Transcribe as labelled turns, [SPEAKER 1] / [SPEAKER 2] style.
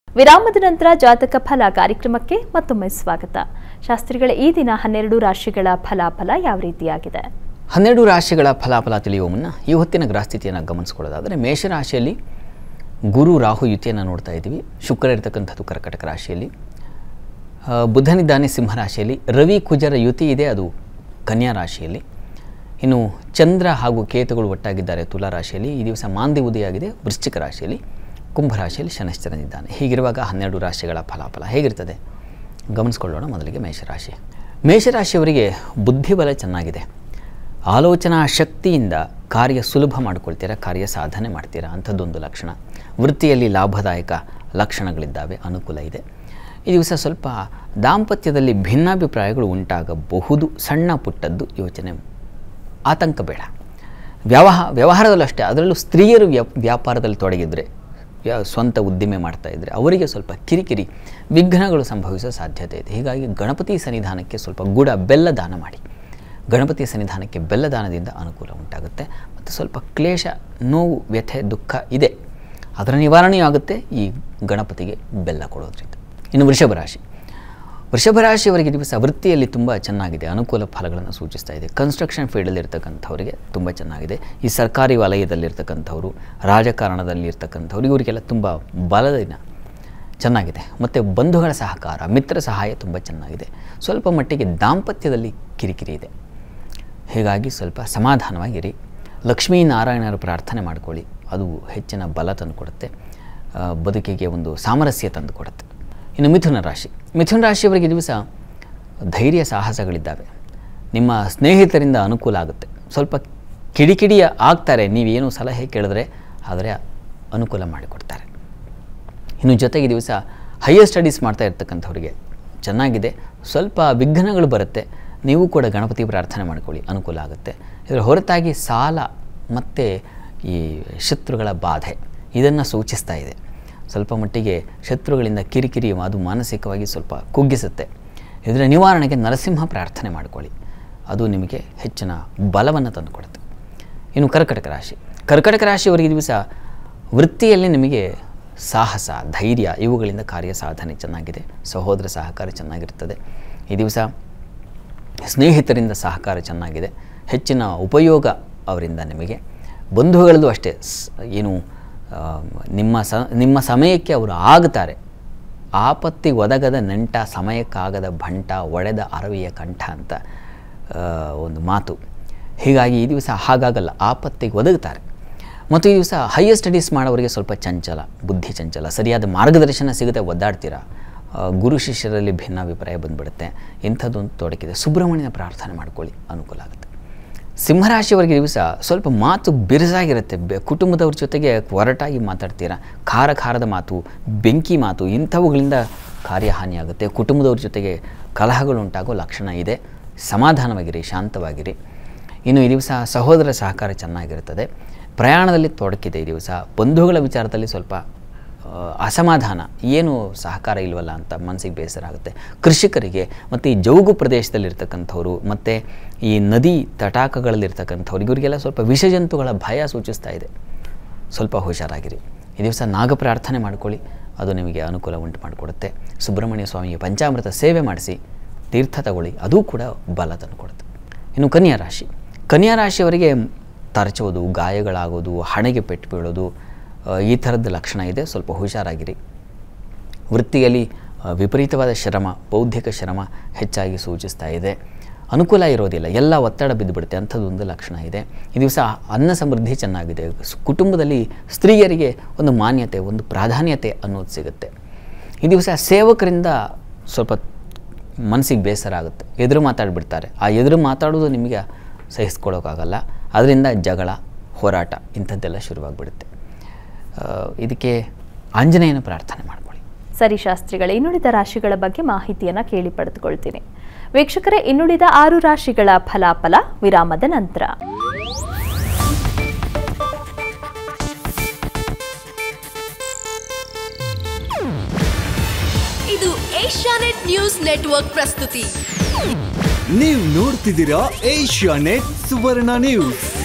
[SPEAKER 1] ವಿರಾಮದ ನಂತರ ಜಾತಕ ಫಲ ಕಾರ್ಯಕ್ರಮಕ್ಕೆ ಮತ್ತೊಮ್ಮೆ ಸ್ವಾಗತ ಶಾಸ್ತ್ರಿಗಳ ಈ ದಿನ ಹನ್ನೆರಡು ರಾಶಿಗಳ ಫಲಾಫಲ ಯಾವ ರೀತಿಯಾಗಿದೆ
[SPEAKER 2] ಹನ್ನೆರಡು ರಾಶಿಗಳ ಫಲಾಫಲ ತಿಳಿಯುವ ಮುನ್ನ ಈ ಹೊತ್ತಿನ ಗ್ರಹಸ್ಥಿತಿಯನ್ನು ಗಮನಿಸ್ಕೊಳ್ಳೋದಾದರೆ ಮೇಷರಾಶಿಯಲ್ಲಿ ಗುರು ರಾಹು ಯುತಿಯನ್ನು ನೋಡ್ತಾ ಇದ್ದೀವಿ ಶುಕ್ರ ಇರತಕ್ಕಂಥದ್ದು ಕರ್ಕಟಕ ರಾಶಿಯಲ್ಲಿ ಆ, ಬುಧನಿದ್ದಾನೆ ಸಿಂಹರಾಶಿಯಲ್ಲಿ ರವಿ ಕುಜರ ಯುತಿ ಇದೆ ಅದು ಕನ್ಯಾ ರಾಶಿಯಲ್ಲಿ ಇನ್ನು ಚಂದ್ರ ಹಾಗೂ ಕೇತುಗಳು ಒಟ್ಟಾಗಿದ್ದಾರೆ ತುಲಾ ರಾಶಿಯಲ್ಲಿ ಈ ದಿವಸ ಮಾಂದಿ ಉದಯಾಗಿದೆ ವೃಶ್ಚಿಕ ರಾಶಿಯಲ್ಲಿ ಕುಂಭರಾಶಿಯಲ್ಲಿ ಶನಶ್ಚರನಿದ್ದಾನೆ ಹೀಗಿರುವಾಗ ಹನ್ನೆರಡು ರಾಶಿಗಳ ಫಲಾಫಲ ಹೇಗಿರ್ತದೆ ಗಮನಿಸ್ಕೊಳ್ಳೋಣ ಮೊದಲಿಗೆ ಮೇಷರಾಶಿ ಮೇಷರಾಶಿಯವರಿಗೆ ಬುದ್ಧಿಬಲ ಚೆನ್ನಾಗಿದೆ ಆಲೋಚನಾ ಶಕ್ತಿಯಿಂದ ಕಾರ್ಯ ಸುಲಭ ಮಾಡ್ಕೊಳ್ತೀರಾ ಕಾರ್ಯ ಸಾಧನೆ ಮಾಡ್ತೀರಾ ಅಂಥದ್ದೊಂದು ಲಕ್ಷಣ ವೃತ್ತಿಯಲ್ಲಿ ಲಾಭದಾಯಕ ಲಕ್ಷಣಗಳಿದ್ದಾವೆ ಅನುಕೂಲ ಇದೆ ಈ ದಿವಸ ಸ್ವಲ್ಪ ದಾಂಪತ್ಯದಲ್ಲಿ ಭಿನ್ನಾಭಿಪ್ರಾಯಗಳು ಉಂಟಾಗಬಹುದು ಸಣ್ಣ ಪುಟ್ಟದ್ದು ಯೋಚನೆ ಆತಂಕ ಬೇಡ ವ್ಯವಹಾರ ವ್ಯವಹಾರದಲ್ಲೂ ಅಷ್ಟೇ ಅದರಲ್ಲೂ ಸ್ತ್ರೀಯರು ವ್ಯಾ ವ್ಯಾಪಾರದಲ್ಲಿ ತೊಡಗಿದರೆ ಯಾ- ಸ್ವಂತ ಉದ್ದಿಮೆ ಮಾಡ್ತಾ ಇದ್ದರೆ ಅವರಿಗೆ ಸ್ವಲ್ಪ ಕಿರಿಕಿರಿ ವಿಘ್ನಗಳು ಸಂಭವಿಸೋ ಸಾಧ್ಯತೆ ಇದೆ ಹೀಗಾಗಿ ಗಣಪತಿ ಸನ್ನಿಧಾನಕ್ಕೆ ಸ್ವಲ್ಪ ಗುಡ ಬೆಲ್ಲ ದಾನ ಮಾಡಿ ಗಣಪತಿ ಸನ್ನಿಧಾನಕ್ಕೆ ಬೆಲ್ಲ ದಾನದಿಂದ ಅನುಕೂಲ ಉಂಟಾಗುತ್ತೆ ಮತ್ತು ಸ್ವಲ್ಪ ಕ್ಲೇಶ ನೋವು ವ್ಯಥೆ ದುಃಖ ಇದೆ ಅದರ ನಿವಾರಣೆಯೂ ಆಗುತ್ತೆ ಈ ಗಣಪತಿಗೆ ಬೆಲ್ಲ ಕೊಡೋದ್ರಿಂದ ಇನ್ನು ವೃಷಭ ರಾಶಿ ವೃಷಭ ರಾಶಿಯವರಿಗೆ ದಿವಸ ವೃತ್ತಿಯಲ್ಲಿ ತುಂಬ ಚೆನ್ನಾಗಿದೆ ಅನುಕೂಲ ಫಲಗಳನ್ನು ಸೂಚಿಸ್ತಾ ಇದೆ ಕನ್ಸ್ಟ್ರಕ್ಷನ್ ಫೀಲ್ಡಲ್ಲಿ ಇರ್ತಕ್ಕಂಥವರಿಗೆ ತುಂಬ ಚೆನ್ನಾಗಿದೆ ಈ ಸರ್ಕಾರಿ ವಲಯದಲ್ಲಿರ್ತಕ್ಕಂಥವ್ರು ರಾಜಕಾರಣದಲ್ಲಿ ಇರ್ತಕ್ಕಂಥವ್ರು ಇವರಿಗೆಲ್ಲ ತುಂಬ ಬಲದಿನ ಚೆನ್ನಾಗಿದೆ ಮತ್ತು ಬಂಧುಗಳ ಸಹಕಾರ ಮಿತ್ರ ಸಹಾಯ ತುಂಬ ಚೆನ್ನಾಗಿದೆ ಸ್ವಲ್ಪ ಮಟ್ಟಿಗೆ ದಾಂಪತ್ಯದಲ್ಲಿ ಕಿರಿಕಿರಿ ಇದೆ ಹೀಗಾಗಿ ಸ್ವಲ್ಪ ಸಮಾಧಾನವಾಗಿರಿ ಲಕ್ಷ್ಮೀನಾರಾಯಣರ ಪ್ರಾರ್ಥನೆ ಮಾಡ್ಕೊಳ್ಳಿ ಅದು ಹೆಚ್ಚಿನ ಬಲ ತಂದುಕೊಡುತ್ತೆ ಆ, ಬದುಕಿಗೆ ಒಂದು ಸಾಮರಸ್ಯ ತಂದುಕೊಡುತ್ತೆ ಇನ್ನು ಮಿಥುನ ರಾಶಿ ಮಿಥುನ ರಾಶಿಯವರಿಗೆ ಈ ದಿವಸ ಧೈರ್ಯ ಸಾಹಸಗಳಿದ್ದಾವೆ ನಿಮ್ಮ ಸ್ನೇಹಿತರಿಂದ ಅನುಕೂಲ ಆಗುತ್ತೆ ಸ್ವಲ್ಪ ಕಿಡಿಕಿಡಿಯ ಆಗ್ತಾರೆ ನೀವೇನು ಸಲಹೆ ಕೇಳಿದ್ರೆ ಆದರೆ ಅನುಕೂಲ ಮಾಡಿಕೊಡ್ತಾರೆ ಇನ್ನು ಜೊತೆಗೆ ಈ ದಿವಸ ಹೈಯರ್ ಸ್ಟಡೀಸ್ ಮಾಡ್ತಾ ಇರ್ತಕ್ಕಂಥವ್ರಿಗೆ ಚೆನ್ನಾಗಿದೆ ಸ್ವಲ್ಪ ವಿಘ್ನಗಳು ಬರುತ್ತೆ ನೀವು ಕೂಡ ಗಣಪತಿ ಪ್ರಾರ್ಥನೆ ಮಾಡ್ಕೊಳ್ಳಿ ಅನುಕೂಲ ಆಗುತ್ತೆ ಇದರ ಹೊರತಾಗಿ ಸಾಲ ಮತ್ತು ಈ ಶತ್ರುಗಳ ಬಾಧೆ ಇದನ್ನು ಸೂಚಿಸ್ತಾ ಇದೆ ಸ್ವಲ್ಪ ಮಟ್ಟಿಗೆ ಶತ್ರುಗಳಿಂದ ಕಿರಿಕಿರಿ ಅದು ಮಾನಸಿಕವಾಗಿ ಸ್ವಲ್ಪ ಕುಗ್ಗಿಸುತ್ತೆ ಇದರ ನಿವಾರಣೆಗೆ ನರಸಿಂಹ ಪ್ರಾರ್ಥನೆ ಮಾಡ್ಕೊಳ್ಳಿ ಅದು ನಿಮಗೆ ಹೆಚ್ಚಿನ ಬಲವನ್ನು ತಂದುಕೊಡುತ್ತೆ ಇನ್ನು ಕರ್ಕಟಕ ರಾಶಿ ಕರ್ಕಟಕ ರಾಶಿಯವರಿಗೆ ಈ ದಿವಸ ವೃತ್ತಿಯಲ್ಲಿ ನಿಮಗೆ ಸಾಹಸ ಧೈರ್ಯ ಇವುಗಳಿಂದ ಕಾರ್ಯ ಸಾಧನೆ ಚೆನ್ನಾಗಿದೆ ಸಹೋದರ ಸಹಕಾರ ಚೆನ್ನಾಗಿರ್ತದೆ ಈ ದಿವಸ ಸ್ನೇಹಿತರಿಂದ ಸಹಕಾರ ಚೆನ್ನಾಗಿದೆ ಹೆಚ್ಚಿನ ಉಪಯೋಗ ಅವರಿಂದ ನಿಮಗೆ ಬಂಧುಗಳದ್ದು ಅಷ್ಟೇ ಸ್- ಏನು ಆ, ನಿಮ್ಮ ಸ ನಿಮ್ಮ ಸಮಯಕ್ಕೆ ಅವರು ಆಗ್ತಾರೆ ಆಪತ್ತಿಗೆ ಒದಗದ ನೆಂಟ ಸಮಯಕ್ಕಾಗದ ಭಂಟ ಒಡೆದ ಅರವಿಯ ಕಂಠ ಅಂತ ಆ, ಒಂದು ಮಾತು ಹೀಗಾಗಿ ಈ ದಿವಸ ಹಾಗಾಗಲ್ಲ ಆಪತ್ತಿಗೆ ಒದಗುತ್ತಾರೆ ಮತ್ತು ಈ ದಿವಸ ಹೈಯರ್ ಸ್ಟಡೀಸ್ ಮಾಡೋರಿಗೆ ಸ್ವಲ್ಪ ಚಂಚಲ ಬುದ್ಧಿ ಚಂಚಲ ಸರಿಯಾದ ಮಾರ್ಗದರ್ಶನ ಸಿಗದೆ ಒದ್ದಾಡ್ತೀರಾ ಆ, ಗುರು ಶಿಷ್ಯರಲ್ಲಿ ಭಿನ್ನಾಭಿಪ್ರಾಯ ಬಂದ್ಬಿಡುತ್ತೆ ಇಂಥದ್ದೊಂದು ತೊಡಕಿದೆ ಸುಬ್ರಹ್ಮಣ್ಯನ ಪ್ರಾರ್ಥನೆ ಮಾಡ್ಕೊಳ್ಳಿ ಅನುಕೂಲ ಆಗುತ್ತೆ ಸಿಂಹರಾಶಿಯವರಿಗೆ ಈ ದಿವಸ ಸ್ವಲ್ಪ ಮಾತು ಬಿರುಸಾಗಿರುತ್ತೆ ಬೆ ಕುಟುಂಬದವ್ರ ಜೊತೆಗೆ ಒರಟಾಗಿ ಮಾತಾಡ್ತೀರಾ ಖಾರ ಖಾರದ ಮಾತು ಬೆಂಕಿ ಮಾತು ಇಂಥವುಗಳಿಂದ ಕಾರ್ಯಹಾನಿಯಾಗುತ್ತೆ ಕುಟುಂಬದವ್ರ ಜೊತೆಗೆ ಕಲಹಗಳು ಉಂಟಾಗೋ ಲಕ್ಷಣ ಇದೆ ಸಮಾಧಾನವಾಗಿರಿ ಶಾಂತವಾಗಿರಿ ಇನ್ನು ಈ ದಿವಸ ಸಹೋದರ ಸಹಕಾರ ಚೆನ್ನಾಗಿರುತ್ತದೆ ಪ್ರಯಾಣದಲ್ಲಿ ತೊಡಕಿದೆ ಈ ದಿವಸ ಬಂಧುಗಳ ವಿಚಾರದಲ್ಲಿ ಸ್ವಲ್ಪ ಆ, ಅಸಮಾಧಾನ ಏನು ಸಹಕಾರ ಇಲ್ವಲ್ಲ ಅಂತ ಮನಸ್ಸಿಗೆ ಬೇಸರ ಆಗುತ್ತೆ ಕೃಷಿಕರಿಗೆ ಮತ್ತು ಈ ಜೌಗು ಪ್ರದೇಶದಲ್ಲಿರ್ತಕ್ಕಂಥವ್ರು ಮತ್ತು ಈ ನದಿ ತಟಾಕಗಳಲ್ಲಿರ್ತಕ್ಕಂಥವ್ರು ಇವರಿಗೆಲ್ಲ ಸ್ವಲ್ಪ ವಿಷಜಂತುಗಳ ಭಯ ಸೂಚಿಸ್ತಾ ಇದೆ ಸ್ವಲ್ಪ ಹುಷಾರಾಗಿರಿ ಈ ದಿವಸ ನಾಗ ಪ್ರಾರ್ಥನೆ ಮಾಡ್ಕೊಳ್ಳಿ ಅದು ನಿಮಗೆ ಅನುಕೂಲ ಉಂಟು ಮಾಡಿಕೊಡುತ್ತೆ ಸುಬ್ರಹ್ಮಣ್ಯ ಸ್ವಾಮಿಗೆ ಪಂಚಾಮೃತ ಸೇವೆ ಮಾಡಿಸಿ ತೀರ್ಥ ತಗೊಳ್ಳಿ ಅದು ಕೂಡ ಬಲ ತಂದುಕೊಡುತ್ತೆ ಇನ್ನು ಕನ್ಯಾ ರಾಶಿ ಕನ್ಯಾ ರಾಶಿಯವರಿಗೆ ತರಚೋದು ಗಾಯಗಳಾಗೋದು ಹಣೆಗೆ ಪೆಟ್ಟು ಬೀಳೋದು ಆ, ಈ ಥರದ ಲಕ್ಷಣ ಇದೆ ಸ್ವಲ್ಪ ಹುಷಾರಾಗಿರಿ ವೃತ್ತಿಯಲ್ಲಿ ಆ, ವಿಪರೀತವಾದ ಶ್ರಮ ಬೌದ್ಧಿಕ ಶ್ರಮ ಹೆಚ್ಚಾಗಿ ಸೂಚಿಸ್ತಾ ಇದೆ ಅನುಕೂಲ ಇರೋದಿಲ್ಲ ಎಲ್ಲ ಒತ್ತಡ ಬಿದ್ದುಬಿಡುತ್ತೆ ಅಂಥದ್ದೊಂದು ಲಕ್ಷಣ ಇದೆ ಈ ದಿವಸ ಅನ್ನ ಸಮೃದ್ಧಿ ಚೆನ್ನಾಗಿದೆ ಸ್- ಕುಟುಂಬದಲ್ಲಿ ಸ್ತ್ರೀಯರಿಗೆ ಒಂದು ಮಾನ್ಯತೆ ಒಂದು ಪ್ರಾಧಾನ್ಯತೆ ಅನ್ನೋದು ಸಿಗುತ್ತೆ ಈ ದಿವಸ ಸೇವಕರಿಂದ ಸ್ವಲ್ಪ ಮನಸ್ಸಿಗೆ ಬೇಸರ ಆಗುತ್ತೆ ಎದುರು ಮಾತಾಡಿಬಿಡ್ತಾರೆ ಆ ಎದುರು ಮಾತಾಡೋದು ನಿಮಗೆ ಸಹಿಸ್ಕೊಳ್ಳೋಕ್ಕಾಗಲ್ಲ ಅದರಿಂದ ಜಗಳ ಹೋರಾಟ ಇಂಥದ್ದೆಲ್ಲ ಶುರುವಾಗ್ಬಿಡುತ್ತೆ ಆ, ಇದಕ್ಕೆ ಆಂಜನೇಯನ ಪ್ರಾರ್ಥನೆ ಮಾಡ್ಕೊಳ್ಳಿ
[SPEAKER 1] ಸರಿ ಶಾಸ್ತ್ರಿಗಳೇ ಇನ್ನುಳಿದ ರಾಶಿಗಳ ಬಗ್ಗೆ ಮಾಹಿತಿಯನ್ನ ಕೇಳಿ ಪಡೆದುಕೊಳ್ತೀನಿ ವೀಕ್ಷಕರೇ ಇನ್ನುಳಿದ ಆರು ರಾಶಿಗಳ ಫಲಾಫಲ ವಿರಾಮದ ನಂತರ
[SPEAKER 3] ಇದು ಏಷ್ಯಾನೆಟ್ ನ್ಯೂಸ್ ನೆಟ್ವರ್ಕ್ ಪ್ರಸ್ತುತಿ
[SPEAKER 4] ನೀವು ನೋಡ್ತಿದ್ದೀರಾ ಏಷ್ಯಾ ನೆಟ್ ಸುವರ್ಣ ನ್ಯೂಸ್